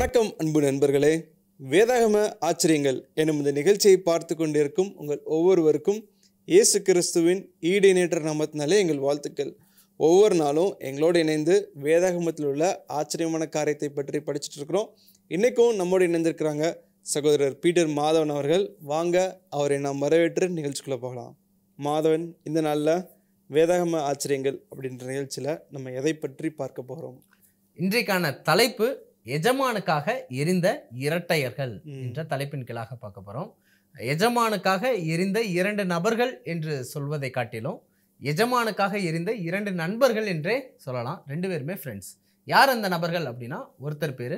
வணக்கம் அன்பு நண்பர்களே வேதாகம ஆச்சரியங்கள் எனும் இந்த நிகழ்ச்சியை பார்த்து கொண்டிருக்கும் உங்கள் ஒவ்வொருவருக்கும் இயேசு கிறிஸ்துவின் ஈடினேற்ற நாமத்தினாலே எங்கள் வாழ்த்துக்கள் ஒவ்வொரு நாளும் எங்களோடு இணைந்து வேதாகமத்தில் உள்ள ஆச்சரியமான காரியத்தை பற்றி படிச்சுட்டு இருக்கிறோம் இன்றைக்கும் நம்மோடு இணைந்திருக்கிறாங்க சகோதரர் பீட்டர் மாதவன் அவர்கள் வாங்க அவரை நாம் வரவேற்று நிகழ்ச்சிக்குள்ளே போகலாம் மாதவன் இந்த நாளில் வேதாகம ஆச்சரியங்கள் அப்படின்ற நிகழ்ச்சியில் நம்ம எதை பற்றி பார்க்க போகிறோம் இன்றைக்கான தலைப்பு எஜமானுக்காக எரிந்த இரட்டையர்கள் என்ற தலைப்பின் கீழாக பார்க்க போகிறோம் எஜமானுக்காக எரிந்த இரண்டு நபர்கள் என்று சொல்வதை காட்டிலும் எஜமானுக்காக எரிந்த இரண்டு நண்பர்கள் என்றே சொல்லலாம் ரெண்டு பேருமே ஃப்ரெண்ட்ஸ் யார் அந்த நபர்கள் அப்படின்னா ஒருத்தர் பேர்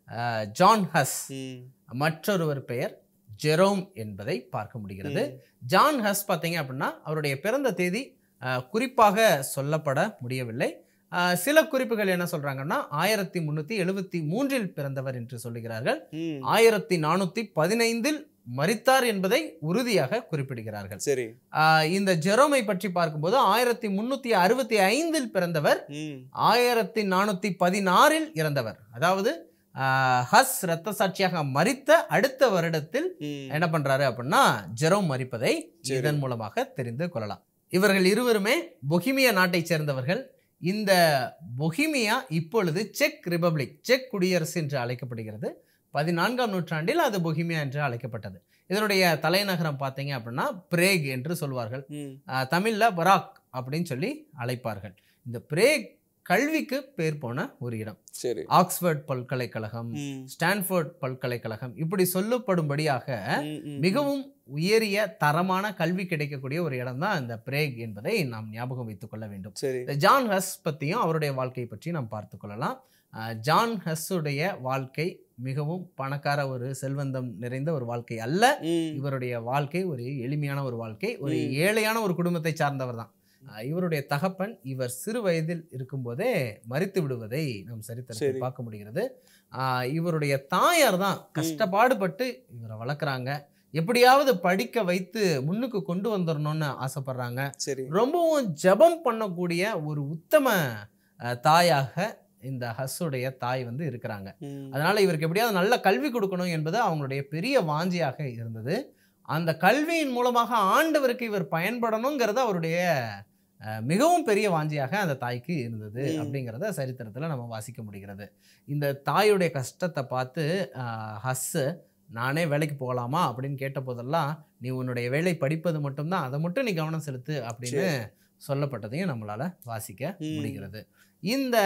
ஜான் ஹஸ் ம் மற்றொருவர் பெயர் ஜெரோம் என்பதை பார்க்க முடிகிறது ஜான் ஹஸ் பார்த்தீங்க அப்படின்னா அவருடைய பிறந்த தேதி அஹ், குறிப்பாக சொல்லப்பட முடியவில்லை அஹ், சில குறிப்புகள் என்ன சொல்றாங்கன்னா ஆயிரத்தி முந்நூற்றி எழுபத்தி மூன்றில் பிறந்தவர் என்று சொல்லுகிறார்கள் ம் ஆயிரத்தி நானூற்றி பதினைந்தில் மரித்தார் என்பதை உறுதியாக குறிப்பிடுகிறார்கள் சரி அஹ், இந்த ஜெரோமை பற்றி பார்க்கும்போது ஆயிரத்தி முந்நூற்றி அறுபத்தி ஐந்தில் பிறந்தவர் ம் ஆயிரத்தி நானூற்றி பதினாறில் இறந்தவர் அதாவது அஹ், ஹஸ் இரத்த சாட்சியாக மரித்த அடுத்த வருடத்தில் ம் என்ன பண்றாரு அப்படின்னா ஜெரோம் மறிப்பதை சரி. இதன் மூலமாக தெரிந்து கொள்ளலாம் இவர்கள் இருவருமே பொஹிமியா நாட்டைச் சேர்ந்தவர்கள் இந்த பொஹிமியா இப்பொழுது செக் ரிபப்ளிக் செக் குடியரசு என்று அழைக்கப்படுகிறது பதினான்காம் நூற்றாண்டில் அது பொஹிமியா என்று அழைக்கப்பட்டது இதனுடைய தலைநகரம் பார்த்தீங்க அப்படின்னா பிரேக் என்று சொல்வார்கள் ம் அஹ், தமிழ்ல பராக் அப்படின்னு சொல்லி அழைப்பார்கள் இந்த பிரேக் கல்விக்கு பேர் போன ஒரு இடம் சரி ஆக்ஸ்போர்ட் பல்கலைக்கழகம் ம் ஸ்டான்ஃபோர்ட் பல்கலைக்கழகம் இப்படி சொல்லப்படும்படியாக ம், ம், மிகவும் உயரிய தரமான கல்வி கிடைக்கக்கூடிய ஒரு இடம் தான் இந்த பிரேக் என்பதை நாம் ஞாபகம் வைத்துக் கொள்ள வேண்டும் சரி இந்த ஜான் ஹஸ் பற்றியும் அவருடைய வாழ்க்கையை பற்றி நாம் பார்த்து கொள்ளலாம் அஹ், ஜான் ஹஸ்ஸுடைய வாழ்க்கை மிகவும் பணக்கார ஒரு செல்வந்தம் நிறைந்த ஒரு வாழ்க்கை அல்ல ம் இவருடைய வாழ்க்கை ஒரு எளிமையான ஒரு வாழ்க்கை ஒரு ம். ஏழையான ஒரு குடும்பத்தை சார்ந்தவர் தான் அஹ், இவருடைய தகப்பன் இவர் சிறு வயதில் இருக்கும்போதே மறித்து விடுவதை நாம் சரித்திரத்தில் சரி. பார்க்க முடிகிறது அஹ், இவருடைய தாயார் தான் கஷ்டப்பாடுபட்டு இவரை வளர்க்குறாங்க எப்படியாவது படிக்க வைத்து முன்னுக்கு கொண்டு வந்துடணும்னு ஆசைப்படுறாங்க சரி ரொம்பவும் ஜெபம் பண்ணக்கூடிய ஒரு உத்தம அஹ், தாயாக இந்த ஹஸ்ஸுடைய தாய் வந்து இருக்கிறாங்க ம் அதனால இவருக்கு எப்படியாவது நல்ல கல்வி கொடுக்கணும் என்பது அவங்களுடைய பெரிய வாஞ்சியாக இருந்தது அந்த கல்வியின் மூலமாக ஆண்டவருக்கு இவர் பயன்படணுங்கிறது அவருடைய அஹ், மிகவும் பெரிய வாஞ்சியாக அந்த தாய்க்கு இருந்தது ம். அப்படிங்கிறத சரித்திரத்தில் நம்ம வாசிக்க முடிகிறது இந்த தாயுடைய கஷ்டத்தை பார்த்து அஹ், ஹஸ்ஸு நானே வேலைக்கு போகலாமா அப்படின்னு கேட்ட போதெல்லாம் நீ உன்னுடைய வேலை படிப்பது மட்டும்தான் அதை மட்டும் நீ கவனம் செலுத்து அப்படின்னு சொல்லப்பட்டதையும் நம்மளால வாசிக்க ம். முடிகிறது இந்த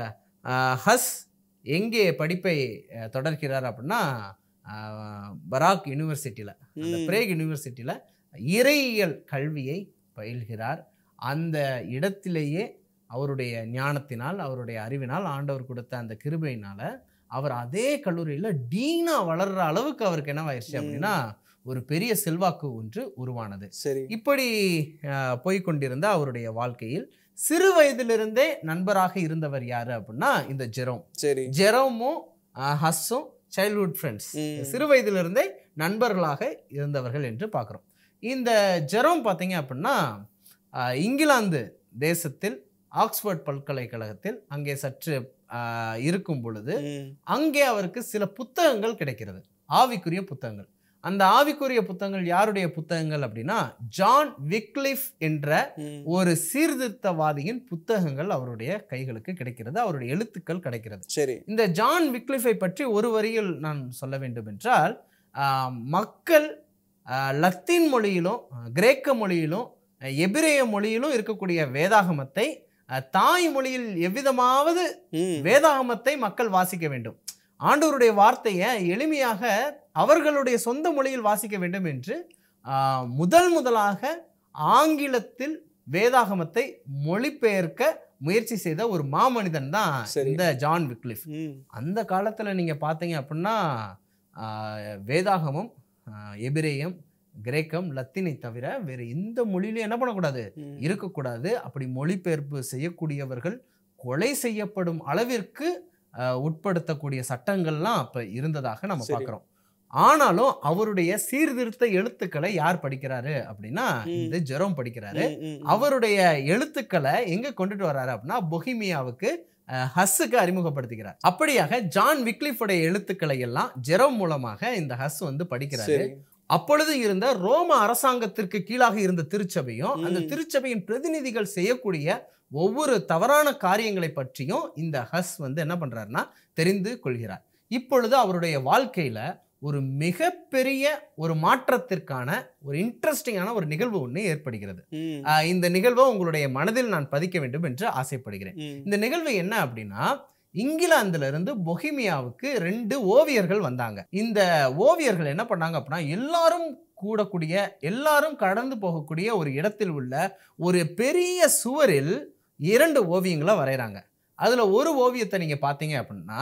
அஹ், ஹஸ் எங்கே படிப்பை அஹ், தொடர்கிறார் அப்படின்னா அஹ், பராக் யூனிவர்சிட்டியில் அந்த ம். பிரேக் யூனிவர்சிட்டியில் இறையியல் கல்வியை பயில்கிறார் அந்த இடத்திலேயே அவருடைய ஞானத்தினால் அவருடைய அறிவினால் ஆண்டவர் கொடுத்த அந்த கிருபையினால அவர் அதே கல்லூரியில் டீனா வளர்ற அளவுக்கு அவருக்கு என்னவாயிருச்சு ம். அப்படின்னா ஒரு பெரிய செல்வாக்கு ஒன்று உருவானது சரி இப்படி அஹ், போய்க்கொண்டிருந்த அவருடைய வாழ்க்கையில் சிறு வயதிலிருந்தே நண்பராக இருந்தவர் யாரு அப்படின்னா இந்த ஜெரோம் சரி ஜெரோமும் அஹ், ஹஸ்ஸும் சைல்ட்ஹுட் ஃப்ரெண்ட்ஸ் ம். சிறு வயதிலிருந்தே நண்பர்களாக இருந்தவர்கள் என்று பார்க்குறோம் இந்த ஜெரோம் பார்த்தீங்க அப்படின்னா அஹ், இங்கிலாந்து தேசத்தில் ஆக்ஸ்போர்ட் பல்கலைக்கழகத்தில் அங்கே சற்று அஹ், இருக்கும் பொழுது ம் அங்கே அவருக்கு சில புத்தகங்கள் கிடைக்கிறது ஆவிக்குரிய புத்தகங்கள் அந்த ஆவிக்குரிய புத்தகங்கள் யாருடைய புத்தகங்கள் அப்படின்னா ஜான் விக்லிஃப் என்ற ம் ஒரு சீர்திருத்தவாதியின் புத்தகங்கள் அவருடைய கைகளுக்கு கிடைக்கிறது அவருடைய எழுத்துக்கள் கிடைக்கிறது சரி இந்த ஜான் விக்லிஃபை பற்றி ஒரு வரியில் நான் சொல்ல வேண்டும் என்றால் ஆஹ், மக்கள் ஆஹ், லத்தீன் மொழியிலும் ஆஹ், கிரேக்க மொழியிலும் ஆஹ், எபிரேய மொழியிலும் இருக்கக்கூடிய வேதாகமத்தை ஆஹ், தாய் மொழியில் எவ்விதமாவது ம் வேதாகமத்தை மக்கள் வாசிக்க வேண்டும் ஆண்டவருடைய வார்த்தையை எளிமையாக அவர்களுடைய சொந்த மொழியில் வாசிக்க வேண்டும் என்று ஆஹ், முதல் முதலாக ஆங்கிலத்தில் வேதாகமத்தை மொழிபெயர்க்க முயற்சி செய்த ஒரு மாமனிதன் தான் சரி. இந்த ஜான் விக்லிஃப் ம் அந்த காலத்தில் நீங்கள் பார்த்தீங்க அப்படின்னா ஆஹ், வேதாகமம் ஆஹ், எபிரேயம் கிரேக்கம் லத்தீனை தவிர வேறு எந்த மொழியிலும் என்ன பண்ணக்கூடாது ம். இருக்கக்கூடாது அப்படி மொழிபெயர்ப்பு செய்யக்கூடியவர்கள் கொலை செய்யப்படும் அளவிற்கு அஹ், உட்படுத்தக்கூடிய சட்டங்கள்லாம் அப்ப இருந்ததாக நம்ம சரி. பார்க்குறோம் ஆனாலும் அவருடைய சீர்திருத்த எழுத்துக்களை யார் படிக்கிறாரு அப்படின்னா ம். இந்த ஜெரோம் படிக்கிறாரு ம், ம், ம். அவருடைய எழுத்துக்களை எங்க கொண்டுட்டு வர்றாரு அப்படின்னா பொஹிமியாவுக்கு அஹ், ஹஸ்ஸுக்கு அறிமுகப்படுத்துகிறார் அப்படியாக ஜான் விக்லிஃபுடைய எழுத்துக்களை எல்லாம் ஜெரோம் மூலமாக இந்த ஹஸ் வந்து படிக்கிறாரு சரி அப்பொழுது இருந்த ரோம அரசாங்கத்திற்கு கீழாக இருந்த திருச்சபையும் அந்த ம். திருச்சபையின் பிரதிநிதிகள் செய்யக்கூடிய ஒவ்வொரு தவறான காரியங்களை பற்றியும் இந்த ஹஸ் வந்து என்ன பண்றாருன்னா தெரிந்து கொள்கிறார் இப்பொழுது அவருடைய வாழ்க்கையில ஒரு மிகப்பெரிய ஒரு மாற்றத்திற்கான ஒரு இன்ட்ரெஸ்டிங்கான ஒரு நிகழ்வு ஒன்று ஏற்படுகிறது ம், ஆஹ் இந்த நிகழ்வை உங்களுடைய மனதில் நான் பதிக்க வேண்டும் என்று ஆசைப்படுகிறேன் ம், இந்த நிகழ்வு என்ன அப்படின்னா இங்கிலாந்துல இருந்து பொஹிமியாவுக்கு ரெண்டு ஓவியர்கள் வந்தாங்க இந்த ஓவியர்கள் என்ன பண்ணாங்க அப்படின்னா எல்லாரும் கூடக்கூடிய எல்லாரும் கடந்து போகக்கூடிய ஒரு இடத்தில் உள்ள ஒரு பெரிய சுவரில் இரண்டு ஓவியங்களை வரைகிறாங்க அதுல ஒரு ஓவியத்தை நீங்க பார்த்தீங்க அப்படின்னா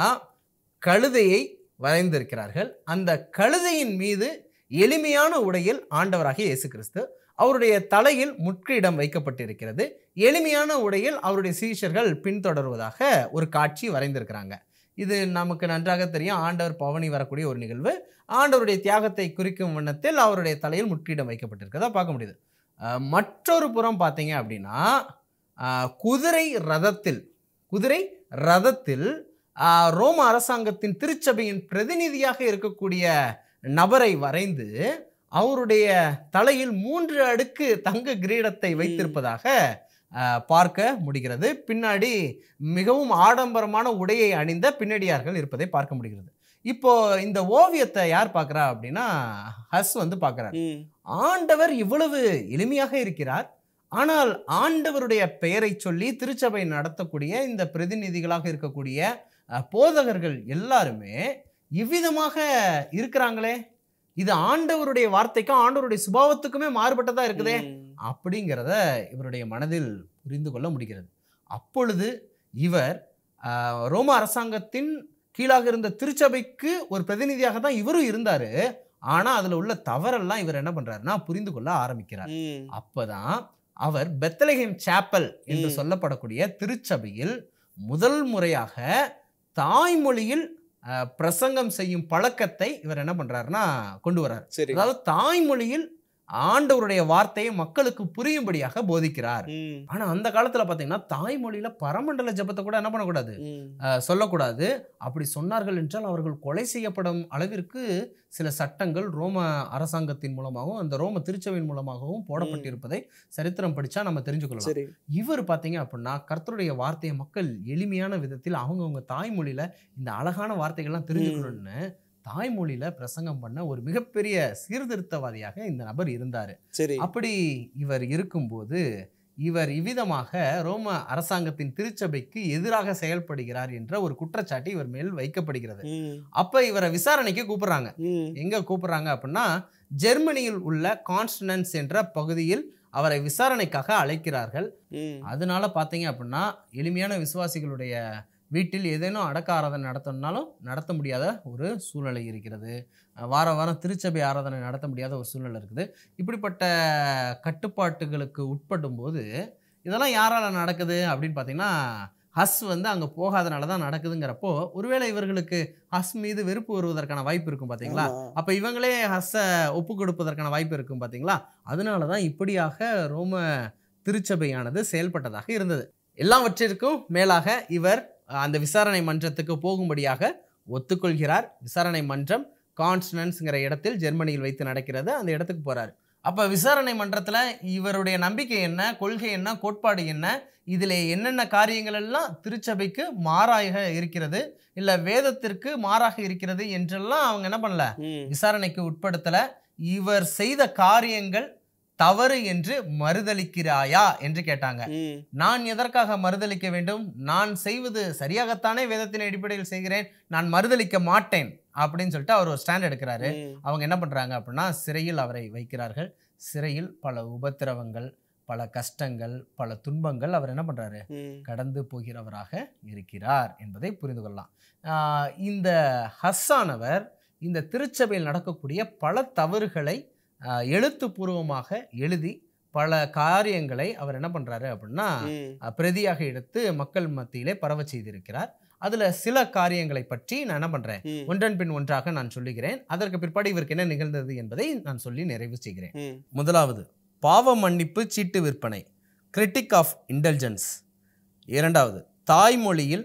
கழுதையை வரைந்திருக்கிறார்கள் அந்த கழுதையின் மீது எளிமையான உடையில் ஆண்டவராகிய இயேசு கிறிஸ்து அவருடைய தலையில் முட்கிடம் வைக்கப்பட்டிருக்கிறது எளிமையான உடையில் அவருடைய சீஷர்கள் பின்தொடர்வதாக ஒரு காட்சி வரைந்திருக்கிறாங்க இது நமக்கு நன்றாக தெரியும் ஆண்டவர் பவனி வரக்கூடிய ஒரு நிகழ்வு ஆண்டவருடைய தியாகத்தை குறிக்கும் வண்ணத்தில் அவருடைய தலையில் முட்கிடம் வைக்கப்பட்டிருக்கிறதா பார்க்க முடியுது அஹ், மற்றொரு புறம் பார்த்தீங்க அப்படின்னா அஹ், குதிரை ரதத்தில் குதிரை ரதத்தில் அஹ், ரோம அரசாங்கத்தின் திருச்சபையின் பிரதிநிதியாக இருக்கக்கூடிய நபரை வரைந்து அவருடைய தலையில் மூன்று அடுக்கு தங்க கிரீடத்தை வைத்திருப்பதாக அஹ், பார்க்க முடிகிறது பின்னாடி மிகவும் ஆடம்பரமான உடையை அணிந்த பின்னடியார்கள் இருப்பதை பார்க்க முடிகிறது இப்போ இந்த ஓவியத்தை யார் பார்க்கறா அப்படின்னா ஹஸ் வந்து பார்க்கறார் ம், ஆண்டவர் இவ்வளவு எளிமையாக இருக்கிறார் ஆனால் ஆண்டவருடைய பெயரை சொல்லி திருச்சபை நடத்தக்கூடிய இந்த பிரதிநிதிகளாக இருக்கக்கூடிய அஹ், போதகர்கள் எல்லாருமே இவ்விதமாக இருக்கிறாங்களே இது ஆண்டவருடைய வார்த்தைக்கும் ஆண்டவருடைய சுபாவத்துக்குமே மாறுபட்டதா இருக்குதே ம், அப்படிங்கிறத இவருடைய மனதில் புரிந்து கொள்ள முடிகிறது அப்பொழுது இவர் ஆஹ், ரோம அரசாங்கத்தின் கீழாக இருந்த திருச்சபைக்கு ஒரு பிரதிநிதியாக தான் இவரும் இருந்தாரு ஆனா அதுல உள்ள தவறெல்லாம் இவர் என்ன பண்றாருன்னா புரிந்து கொள்ள ஆரம்பிக்கிறார் ம், அப்பதான் அவர் பெத்தலஹேம் சாப்பல் என்று ம். சொல்லப்படக்கூடிய திருச்சபையில் முதல் முறையாக தாய்மொழியில் ஆஹ், பிரசங்கம் செய்யும் பழக்கத்தை இவர் என்ன பண்றாருன்னா கொண்டு வர்றார் சரி அதாவது தாய்மொழியில் ஆண்டவருடைய வார்த்தையை மக்களுக்கு புரியும்படியாக போதிக்கிறார் ம், ஆனா அந்த காலத்துல பாத்தீங்கன்னா தாய்மொழியில பரமண்டல ஜெபத்தை கூட என்ன பண்ணக்கூடாது ம், அஹ், சொல்லக்கூடாது அப்படி சொன்னார்கள் என்றால் அவர்கள் கொலை செய்யப்படும் அளவிற்கு சில சட்டங்கள் ரோம அரசாங்கத்தின் மூலமாகவும் அந்த ரோம திருச்சபையின் மூலமாகவும் போடப்பட்டிருப்பதை சரித்திரம் படிச்சா நம்ம தெரிஞ்சுக்கொள்ளலாம் சரி இவர் பார்த்தீங்க அப்படின்னா கர்த்தருடைய வார்த்தையை மக்கள் எளிமையான விதத்தில் அவங்கவுங்க தாய்மொழியில இந்த அழகான வார்த்தைகள்லாம் தெரிஞ்சுக்கணும்னு தாய்மொழியில பிரசங்கம் பண்ண ஒரு மிகப்பெரிய சீர்திருத்தவாதியாக இந்த நபர் இருந்தார் சரி அப்படி இவர் இருக்கும்போது இவர் இவ்விதமாக ரோம அரசாங்கத்தின் திருச்சபைக்கு எதிராக செயல்படுகிறார் என்ற ஒரு குற்றச்சாட்டு இவர் மேல் வைக்கப்படுகிறது ம், அப்ப இவரை விசாரணைக்கு கூப்பிடுறாங்க ம், எங்க கூப்பிடுறாங்க அப்படின்னா ஜெர்மனியில் உள்ள கான்ஸ்டனன்ஸ் என்ற பகுதியில் அவரை விசாரணைக்காக அழைக்கிறார்கள் ம், அதனால பார்த்தீங்க அப்படின்னா எளிமையான விசுவாசிகளுடைய வீட்டில் ஏதேனும் அடக்க ஆராதனை நடத்தணும்னாலும் நடத்த முடியாத ஒரு சூழ்நிலை இருக்கிறது அஹ் வார வாரம் திருச்சபை ஆராதனை நடத்த முடியாத ஒரு சூழ்நிலை இருக்குது இப்படிப்பட்ட கட்டுப்பாட்டுகளுக்கு உட்படும் போது இதெல்லாம் யாரால நடக்குது அப்படின்னு பார்த்தீங்கன்னா ஹஸ் வந்து அங்கே போகாதனால தான் நடக்குதுங்கிறப்போ ஒருவேளை இவர்களுக்கு ஹஸ் மீது வெறுப்பு வருவதற்கான வாய்ப்பு இருக்கும் பார்த்தீங்களா ஆமா. அப்போ இவங்களே ஹஸ்ஸை ஒப்பு கொடுப்பதற்கான வாய்ப்பு இருக்கும் பார்த்தீங்களா அதனால தான் இப்படியாக ரோம திருச்சபையானது செயல்பட்டதாக இருந்தது எல்லாவற்றிற்கும் மேலாக இவர் அஹ், அந்த விசாரணை மன்றத்துக்கு போகும்படியாக ஒத்துக்கொள்கிறார் விசாரணை மன்றம் கான்ஸ்டன்ஸ்ங்கிற இடத்தில் ஜெர்மனியில் வைத்து நடக்கிறது அந்த இடத்துக்கு போறாரு அப்போ விசாரணை மன்றத்தில் இவருடைய நம்பிக்கை என்ன கொள்கை என்ன கோட்பாடு என்ன இதில் என்னென்ன காரியங்கள் எல்லாம் திருச்சபைக்கு மாறாக இருக்கிறது இல்லை வேதத்திற்கு மாறாக இருக்கிறது என்றெல்லாம் அவங்க என்ன பண்ணல ம், விசாரணைக்கு உட்படுத்தல இவர் செய்த காரியங்கள் தவறு என்று மறுதலிக்கிறாயா என்று கேட்டாங்க ம், நான் எதற்காக மறுதலிக்க வேண்டும் நான் செய்வது சரியாகத்தானே வேதத்தின் அடிப்படையில் செய்கிறேன் நான் மறுதலிக்க மாட்டேன் அப்படின்னு சொல்லிட்டு அவர் ஒரு ஸ்டாண்ட் எடுக்கிறாரு ம், அவங்க என்ன பண்றாங்க அப்படின்னா சிறையில் அவரை வைக்கிறார்கள் சிறையில் பல உபத்திரவங்கள் பல கஷ்டங்கள் பல துன்பங்கள் அவர் என்ன பண்றாரு ம், கடந்து போகிறவராக இருக்கிறார் என்பதை புரிந்து கொள்ளலாம் ஆஹ் இந்த ஹஸ்ஸானவர் இந்த திருச்சபையில் நடக்கக்கூடிய பல தவறுகளை ஆஹ் எழுத்துப்பூர்வமாக எழுதி பல காரியங்களை அவர் என்ன பண்றாரு அப்படின்னா ம், அஹ் பிரதியாக எடுத்து மக்கள் மத்தியிலே பரவ செய்திருக்கிறார் அதுல சில காரியங்களை பற்றி நான் என்ன பண்றேன் ம், ஒன்றன் பின் ஒன்றாக நான் சொல்லுகிறேன் அதற்கு பிற்பாடு இவருக்கு என்ன நிகழ்ந்தது என்பதை நான் சொல்லி நிறைவு செய்கிறேன் ம், முதலாவது பாவ மன்னிப்பு சீட்டு விற்பனை கிரிட்டிக் ஆஃப் இன்டெலிஜென்ஸ் இரண்டாவது தாய்மொழியில்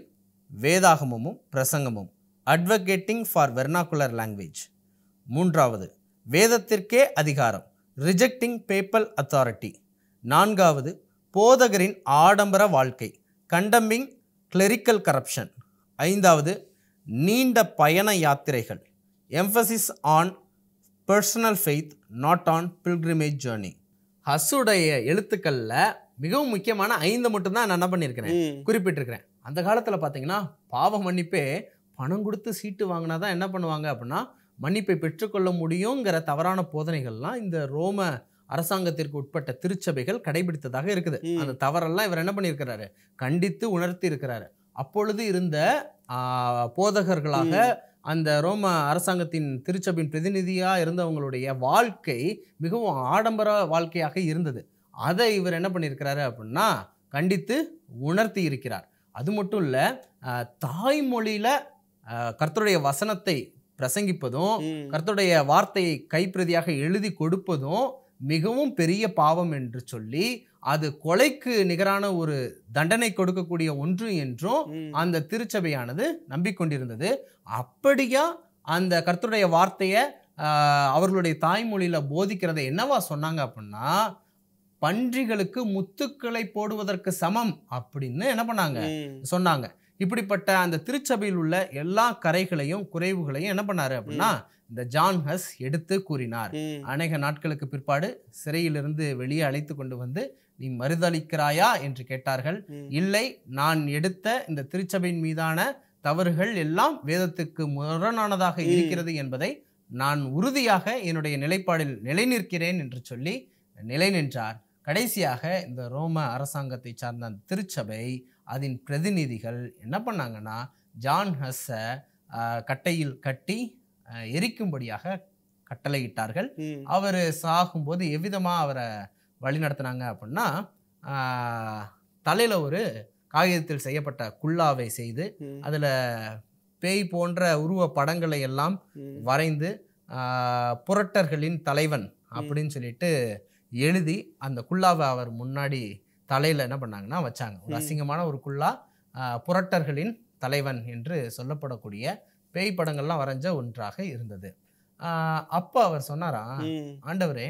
வேதாகமமும் பிரசங்கமும் அட்வொகேட்டிங் ஃபார் வெர்னாகுலர் லாங்குவேஜ் மூன்றாவது வேதத்திற்கே அதிகாரம் ரிஜெக்டிங் பேப்பல் அத்தாரிட்டி நான்காவது போதகரின் ஆடம்பர வாழ்க்கை கண்டம்பிங் கிளரிக்கல் கரப்ஷன் ஐந்தாவது நீண்ட பயண யாத்திரைகள் emphasis on personal faith not on pilgrimage journey ஹஸ்ஸுடைய எழுத்துக்களில் மிகவும் முக்கியமான ஐந்து மட்டும்தான் நான் என்ன பண்ணியிருக்கிறேன் ம். குறிப்பிட்டிருக்கிறேன் அந்த காலத்தில் பார்த்தீங்கன்னா பாவ மன்னிப்பே பணம் கொடுத்து சீட்டு வாங்கினா தான் என்ன பண்ணுவாங்க அப்படின்னா மன்னிப்பை பெற்றுக்கொள்ள முடியுங்கிற தவறான போதனைகள்லாம் இந்த ரோம அரசாங்கத்திற்கு உட்பட்ட திருச்சபைகள் கடைபிடித்ததாக இருக்குது ம். அந்த தவறெல்லாம் இவர் என்ன பண்ணியிருக்கிறாரு கண்டித்து உணர்த்தி இருக்கிறாரு அப்பொழுது இருந்த ஆ, போதகர்களாக அந்த ரோம அரசாங்கத்தின் திருச்சபையின் பிரதிநிதியாக இருந்தவங்களுடைய வாழ்க்கை மிகவும் ஆடம்பர வாழ்க்கையாக இருந்தது அதை இவர் என்ன பண்ணியிருக்கிறாரு அப்படின்னா கண்டித்து உணர்த்தி இருக்கிறார் அது மட்டும் இல்லை தாய்மொழியில் கர்த்தருடைய வசனத்தை பிரசங்கிப்பதும் ம். கர்த்தருடைய வார்த்தையை கைப்பிரதியாக எழுதி கொடுப்பதும் மிகவும் பெரிய பாவம் என்று சொல்லி அது கொலைக்கு நிகரான ஒரு தண்டனை கொடுக்கக்கூடிய ஒன்று என்றும் ம். அந்த திருச்சபையானது நம்பிக்கொண்டிருந்தது அப்படியா அந்த கர்த்தருடைய வார்த்தையை ஆஹ், அவர்களுடைய தாய்மொழியில போதிக்கிறதை என்னவா சொன்னாங்க அப்படின்னா பன்றிகளுக்கு முத்துக்களை போடுவதற்கு சமம் அப்படின்னு என்ன பண்ணாங்க ம். சொன்னாங்க இப்படிப்பட்ட அந்த திருச்சபையில் உள்ள எல்லா கரைகளையும் குறைவுகளையும் என்ன பண்ணாரு அப்படின்னா இந்த ஜான் ஹஸ் எடுத்து கூறினார் ம். அநேக நாட்களுக்கு பிற்பாடு சிறையிலிருந்து வெளியே அழைத்து கொண்டு வந்து நீ மறுதளிக்கிறாயா என்று கேட்டார்கள் ம். இல்லை நான் எடுத்த இந்த திருச்சபையின் மீதான தவறுகள் எல்லாம் வேதத்துக்கு முரணானதாக ம். இருக்கிறது என்பதை நான் உறுதியாக என்னுடைய நிலைப்பாடில் நிலைநிற்கிறேன் என்று சொல்லி நிலை நின்றார் கடைசியாக இந்த ரோம அரசாங்கத்தை சார்ந்த அந்த திருச்சபை அதன் பிரதிநிதிகள் என்ன பண்ணாங்கன்னா ஜான் ஹஸ்ஸை ஆஹ், கட்டையில் கட்டி ஆஹ், எரிக்கும்படியாக கட்டளையிட்டார்கள் ம். அவர் சாகும்போது எவ்விதமாக அவரை வழி நடத்துனாங்க அப்படின்னா தலையில் ஒரு காகிதத்தில் செய்யப்பட்ட குல்லாவை செய்து ம். அதில் பேய் போன்ற உருவ படங்களை எல்லாம் ம். வரைந்து ஆஹ், புரட்டர்களின் தலைவன் அப்படின்னு சொல்லிட்டு எழுதி அந்த குல்லாவை அவர் முன்னாடி தலையில் என்ன பண்ணாங்கன்னா வச்சாங்க ஒரு ம். அசிங்கமான ஒரு குல்லா ஆஹ், புரட்டர்களின் தலைவன் என்று சொல்லப்படக்கூடிய பேய் படங்கள்லாம் வரைஞ்ச ஒன்றாக இருந்தது ஆஹ், அப்போ அவர் சொன்னாராம் ம். ஆண்டவரே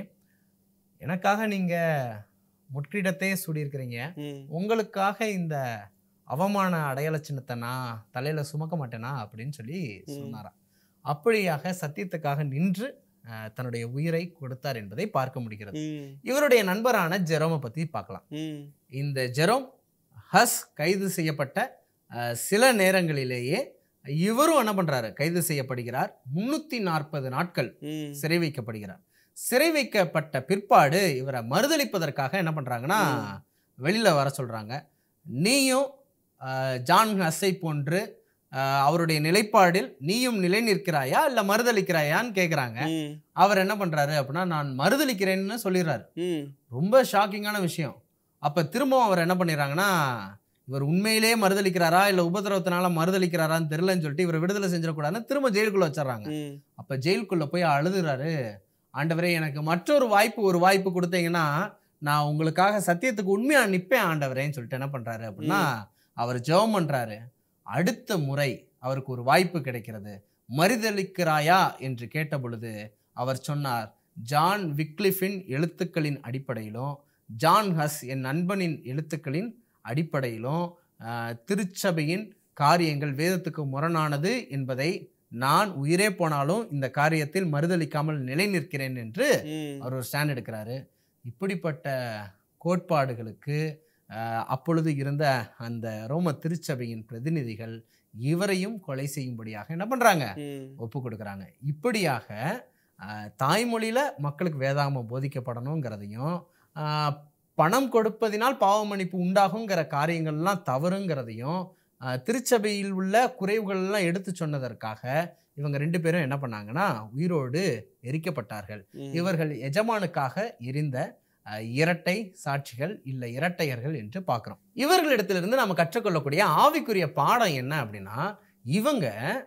எனக்காக நீங்கள் முட்கிடத்தையே சூடியிருக்கிறீங்க ம். உங்களுக்காக இந்த அவமான அடையாள சின்னத்தை நான் தலையில் சுமக்க மாட்டேனா அப்படின்னு சொல்லி ம். சொன்னாராம் அப்படியாக சத்தியத்துக்காக நின்று அஹ், தன்னுடைய உயிரை கொடுத்தார் என்பதை பார்க்க முடிகிறது ம். இவருடைய நண்பரான ஜெரோமை பற்றி பார்க்கலாம் ம். இந்த ஜெரோம் ஹஸ் கைது செய்யப்பட்ட அஹ், சில நேரங்களிலேயே இவரும் என்ன பண்றாரு கைது செய்யப்படுகிறார் முன்னூற்றி நாற்பது நாட்கள் ம். சிறை வைக்கப்படுகிறார் சிறை வைக்கப்பட்ட பிற்பாடு இவரை மறுதளிப்பதற்காக என்ன பண்றாங்கன்னா ம். வெளியில வர சொல்றாங்க நீயும் ஆஹ், ஜான் ஹஸ்ஸை போன்று ஆஹ், அவருடைய நிலைப்பாடில் நீயும் நிலை நிற்கிறாயா இல்லை மறுதளிக்கிறாயான்னு கேட்குறாங்க ம். அவர் என்ன பண்றாரு அப்படின்னா நான் மறுதளிக்கிறேன்னு சொல்லிடுறாரு ம். ரொம்ப ஷாக்கிங்கான விஷயம் அப்போ திரும்பவும் அவர் என்ன பண்ணிடுறாங்கன்னா இவர் உண்மையிலேயே மறுதளிக்கிறாரா இல்லை உபதிரவத்தினால மறுதளிக்கிறாரான்னு தெரியலன்னு சொல்லிட்டு இவரை விடுதலை செஞ்சிடக்கூடாதுன்னு திரும்ப ஜெயிலுக்குள்ள வச்சிடுறாங்க ம். அப்போ ஜெயிலுக்குள்ளே போய் அழுதுறாரு ஆண்டவரே எனக்கு மற்றொரு வாய்ப்பு ஒரு வாய்ப்பு கொடுத்தீங்கன்னா நான் உங்களுக்காக சத்தியத்துக்கு உண்மையாக நிற்பேன் ஆண்டவரேன்னு சொல்லிட்டு என்ன பண்ணுறாரு அப்படின்னா அவர் ஜெபம் பண்ணுறாரு அடுத்த முறை அவருக்கு ஒரு வாய்ப்பு கிடைக்கிறது மறுதளிக்கிறாயா என்று கேட்ட பொழுது அவர் சொன்னார் ஜான் விக்லிஃபின் எழுத்துக்களின் அடிப்படையிலும் ஜான் ஹஸ் என் நண்பனின் எழுத்துக்களின் அடிப்படையிலும் ஆஹ், திருச்சபையின் காரியங்கள் வேதத்துக்கு முரணானது என்பதை நான் உயிரே போனாலும் இந்த காரியத்தில் மறுதளிக்காமல் நிலை நிற்கிறேன் என்று ம். அவர் ஒரு ஸ்டாண்ட் எடுக்கிறாரு இப்படிப்பட்ட கோட்பாடுகளுக்கு ஆஹ், அப்பொழுது இருந்த அந்த ரோம திருச்சபையின் பிரதிநிதிகள் இவரையும் கொலை செய்யும்படியாக என்ன பண்ணுறாங்க ம். ஒப்பு கொடுக்குறாங்க இப்படியாக ஆஹ், தாய்மொழியில் மக்களுக்கு வேதாகமம் போதிக்கப்படணுங்கிறதையும் ஆஹ், பணம் கொடுப்பதினால் பாவ மன்னிப்பு உண்டாகுங்கிற காரியங்கள்லாம் தவறுங்கிறதையும் ஆஹ், திருச்சபையில் உள்ள குறைவுகள் எல்லாம் எடுத்து சொன்னதற்காக இவங்க ரெண்டு பேரும் என்ன பண்ணாங்கன்னா உயிரோடு எரிக்கப்பட்டார்கள் ம். இவர்கள் எஜமானுக்காக எரிந்த அஹ், இரட்டை சாட்சிகள் இல்லை இரட்டையர்கள் என்று பார்க்குறோம் இவர்களிடத்திலிருந்து நம்ம கற்றுக்கொள்ளக்கூடிய ஆவிக்குரிய பாடம் என்ன அப்படின்னா இவங்க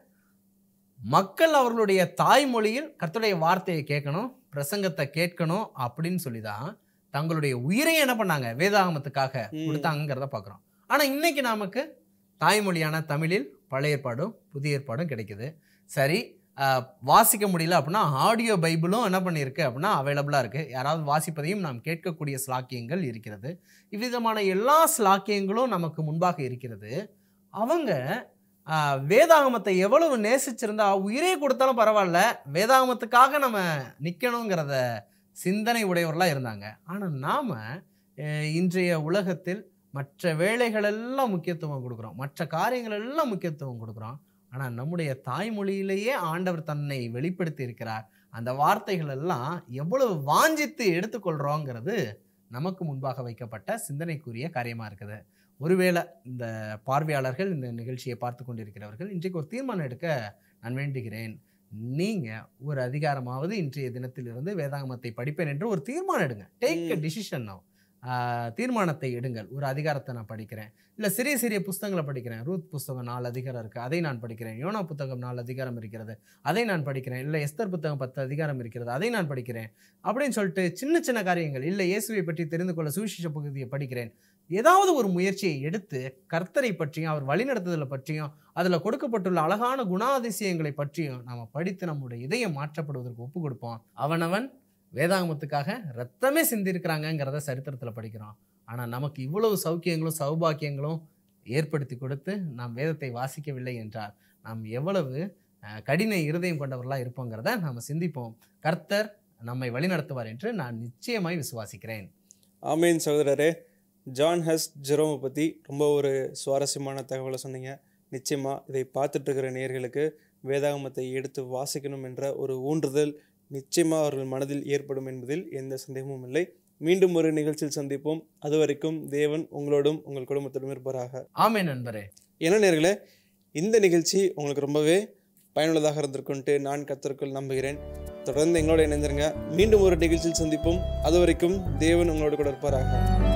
மக்கள் அவர்களுடைய தாய்மொழியில் கர்த்தருடைய வார்த்தையை கேட்கணும் பிரசங்கத்தை கேட்கணும் அப்படின்னு சொல்லி தான் தங்களுடைய உயிரை என்ன பண்ணாங்க வேதாகமத்துக்காக ம். கொடுத்தாங்கிறத பார்க்குறோம் ஆனால் இன்னைக்கு நமக்கு தாய்மொழியான தமிழில் பழைய ஏற்பாடும் புதிய ஏற்பாடும் கிடைக்குது சரி ஆஹ், வாசிக்க முடியல அப்படின்னா ஆடியோ பைபிளும் என்ன பண்ணியிருக்கு அப்படின்னா அவைலபிளாக இருக்குது யாராவது வாசிப்பதையும் நாம் கேட்கக்கூடிய ஸ்லாக்கியங்கள் இருக்கிறது இவ்விதமான எல்லா ஸ்லாக்கியங்களும் நமக்கு முன்பாக இருக்கிறது அவங்க ஆஹ், வேதாகமத்தை எவ்வளவு நேசிச்சிருந்தா உயிரே கொடுத்தாலும் பரவாயில்ல வேதாகமத்துக்காக நம்ம நிற்கணுங்கிறத சிந்தனை உடையவர்களாக இருந்தாங்க ஆனால் நாம் இன்றைய உலகத்தில் மற்ற வேலைகளெல்லாம் முக்கியத்துவம் கொடுக்குறோம் மற்ற காரியங்கள் எல்லாம் முக்கியத்துவம் கொடுக்குறோம் ஆனால் நம்முடைய தாய்மொழியிலேயே ஆண்டவர் தன்னை வெளிப்படுத்தி இருக்கிறார் அந்த வார்த்தைகள் எல்லாம் எவ்வளவு வாஞ்சித்து எடுத்துக்கொள்கிறோங்கிறது நமக்கு முன்பாக வைக்கப்பட்ட சிந்தனைக்குரிய காரியமாக இருக்குது ஒருவேளை இந்த பார்வையாளர்கள் இந்த நிகழ்ச்சியை பார்த்து கொண்டிருக்கிறவர்கள் இன்றைக்கு ஒரு தீர்மானம் எடுக்க நான் வேண்டுகிறேன் நீங்கள் ஒரு அதிகாரமாவது இன்றைய தினத்திலிருந்து வேதாகமத்தை படிப்பேன் என்று ஒரு தீர்மானம் எடுங்க டேக் எ ம். டிசிஷன் now ஆஹ் தீர்மானத்தை எடுங்கள் ஒரு அதிகாரத்தை நான் படிக்கிறேன் இல்லை சிறிய சிறிய புஸ்தகங்களை படிக்கிறேன் ரூத் புஸ்தகம் நாலு அதிகாரம் இருக்குது அதை நான் படிக்கிறேன் யோனா புத்தகம் நாலு அதிகாரம் இருக்கிறது அதை நான் படிக்கிறேன் இல்லை எஸ்தர் புத்தகம் பத்து அதிகாரம் இருக்கிறது அதை நான் படிக்கிறேன் அப்படின்னு சொல்லிட்டு சின்ன சின்ன காரியங்கள் இல்லை இயேசுவை பற்றி தெரிந்து கொள்ள சுவிசேஷ பகுதியை படிக்கிறேன் ஏதாவது ஒரு முயற்சியை எடுத்து கர்த்தரை பற்றியும் அவர் வழிநடத்துதலை பற்றியும் அதில் கொடுக்கப்பட்டுள்ள அழகான குணாதிசயங்களை பற்றியும் நாம் படித்து நம்முடைய இதயம் மாற்றப்படுவதற்கு ஒப்பு கொடுப்போம் அவனவன் வேதாகமத்துக்காக ரத்தமே சிந்திருக்கிறாங்கங்கிறத சரித்திரத்தில் படிக்கிறோம் ஆனால் நமக்கு இவ்வளவு சௌக்கியங்களும் சௌபாக்கியங்களும் ஏற்படுத்தி கொடுத்து நாம் வேதத்தை வாசிக்கவில்லை என்றால் நாம் எவ்வளவு அஹ், கடின இருதயம் கொண்டவர்களாக இருப்போங்கிறத நாம் சிந்திப்போம் கர்த்தர் நம்மை வழிநடத்துவார் என்று நான் நிச்சயமாய் விசுவாசிக்கிறேன் ஆமீன் சகோதரரே ஜான் ஹஸ் ஜெரோமை பற்றி ரொம்ப ஒரு சுவாரஸ்யமான தகவலை சொன்னீங்க நிச்சயமாக இதை பார்த்துட்டு இருக்கிற நேயர்களுக்கு வேதாகமத்தை எடுத்து வாசிக்கணும் என்ற ஒரு ஊன்றுதல் நிச்சயமாக அவர்கள் மனதில் ஏற்படும் என்பதில் எந்த சந்தேகமும் இல்லை மீண்டும் ஒரு நிகழ்ச்சியில் சந்திப்போம் அதுவரைக்கும் தேவன் உங்களோடும் உங்கள் குடும்பத்தோடும் இருப்பாராக ஆமே நண்பரே என்ன நேர்களே இந்த நிகழ்ச்சி உங்களுக்கு ரொம்பவே பயனுள்ளதாக இருந்திருக்குன்ட்டு நான் கத்தருக்குள் நம்புகிறேன் தொடர்ந்து எங்களோட இணைந்திருங்க மீண்டும் ஒரு நிகழ்ச்சியில் சந்திப்போம் அதுவரைக்கும் தேவன் உங்களோட கூட இருப்பாராக